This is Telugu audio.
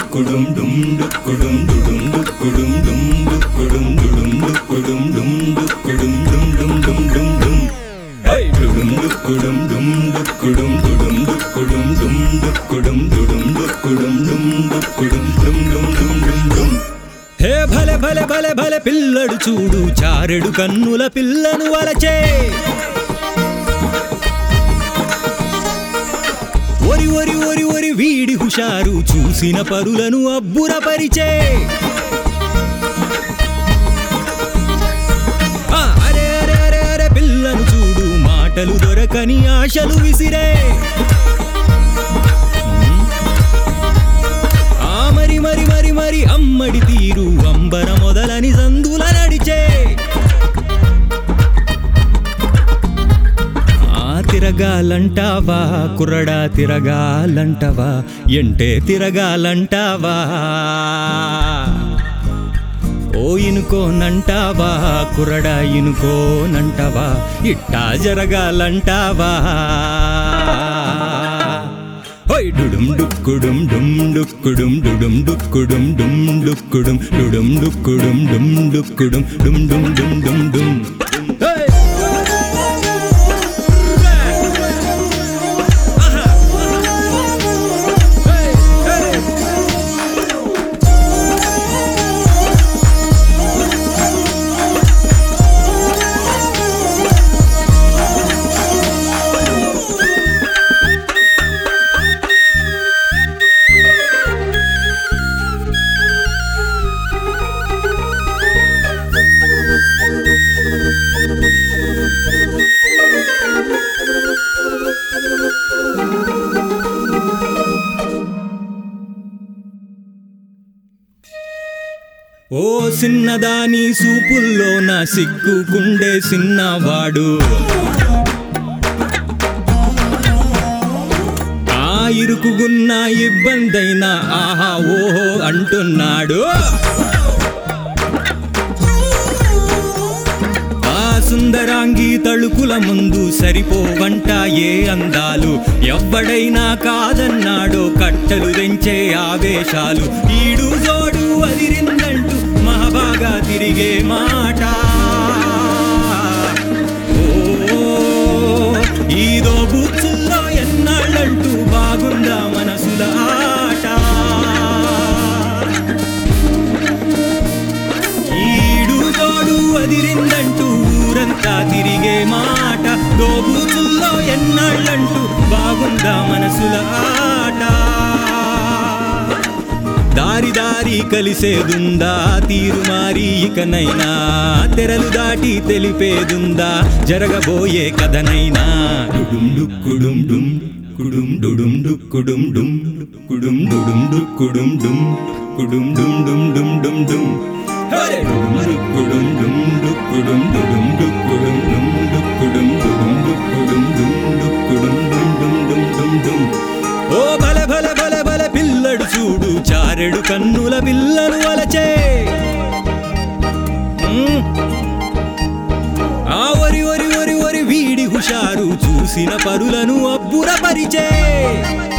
డుక్కుడుం డుం డుక్కుడుం డుడుం డుక్కుడుం డుం డుక్కుడుం డుడుం డుక్కుడుం డుం డుక్కుడుం డుం డుం డుం డుం డుం హై డుడుం డుక్కుడుం డుం డుక్కుడుం డుడుం డుక్కుడుం డుం డుక్కుడుం డుడుం డుక్కుడుం డుం డుక్కుడుం డుం డుం డుం డుం డుం హే భలే భలే భలే భలే పిల్లడు చూడు చారెడు కన్నుల పిల్లను వలచే ఒరి ఒరి ఒరి ఒరి వీడి హుషారు చూసిన పరులను అబ్బురపరిచే ఆ, అరే అరే అరే అరే పిల్లను చూడు మాటలు దొరకని ఆశలు విసిరే ఆ మరి మరి మరి మరి అమ్మడి తీరు అంబర మొదలని సందుల నడిచే ఆ తిరగాలంటావా కుర్రడా తిరగాలంటవా ఎంటే తిరగాలంటావా ఓ ఇనుకోనంటావా కుర్రడా ఇనుకోనంటావా ఇట్టా జరగాలంటావా హోయ్ డుడుం డుక్కుడుం డుం డుక్కుడుం డుడుం డుక్కుడుం డుం డుక్కుడుం డుడుం డుక్కుడుం డుం డుక్కుడుం డుం డుం డుం డుం డుం హేయ్! ఆహా! హేయ్! హేయ్! ఓ సిన్నదాని సూపుల్లో నా సిగ్గుకుండే సిన్నవాడు ఆ ఇరుకుగున్న ఇబ్బందైనా ఆహా ఓహో అంటున్నాడు ఆ సుందరాంగి తళుకుల ముందు సరిపోవంట ఏ అందాలు ఎవ్వడైనా కాదన్నాడో కట్టలు తెంచే ఆవేశాలు ఈడు జోడు అదిరిందంటూ మహాబాగా తిరిగే మాట ఓ ఈదో బూచుల్లో ఎన్నాళ్ళంటూ బాగుందా మనసుల ఆట ఈడు తోడు అదిరిందంటూ ఊరంతా తిరిగే మాట దోబూచుల్లో ఎన్నాళ్ళంటూ బాగుందా మనసుల ఆట దారి దారి కలిసేదుందా తీరు మారి ఇకనైనా తెరలు దాటి తెలిపేదుందా జరగబోయే కథనైనా డుడుం డుక్కుడుం డుం కుడుం డుడుం డుక్కుడుం డుం కుడుం డుడుం డుక్కుడుం డుం కుడుం డుం డుం డుం డుం డుం హరే డుడుం డుక్కుడుం డుం డుక్కుడుం డుడుం డుక్కుడుం డుం డుక్కుడుం డుడుం డుక్కుడుం డుం డుక్కుడుం డుం డుం డుం డుం డుం ఓ బల బల బల బల పిల్లడు చూడు చారెడు కన్నుల పిల్లను వలచే మ్మ్. ఆ ఒరి ఒరి ఒరి ఒరి వీడి హుషారు చూసిన పరులను అబ్బురపరిచే